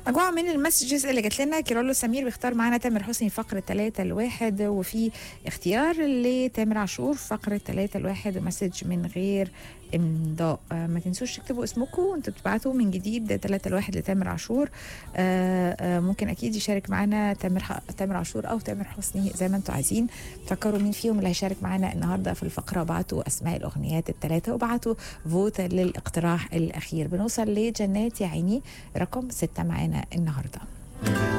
مجموعة من المسجز اللي جات لنا كيرولو سمير بيختار معانا تامر حسني فقرة 3 الواحد وفي اختيار لتامر عاشور فقرة 3 الواحد ومسج من غير امضاء آه، ما تنسوش تكتبوا اسمكم وانتوا بتبعتوا من جديد 3 الواحد لتامر عاشور آه، آه، ممكن اكيد يشارك معانا تامر ح- تامر عاشور او تامر حسني زي ما انتوا عايزين تفكروا مين فيهم اللي هيشارك معانا النهارده في الفقره بعتوا اسماء الاغنيات الثلاثه وبعتوا فوت للاقتراح الاخير بنوصل لجنات يا عيني رقم ستة معانا النهارده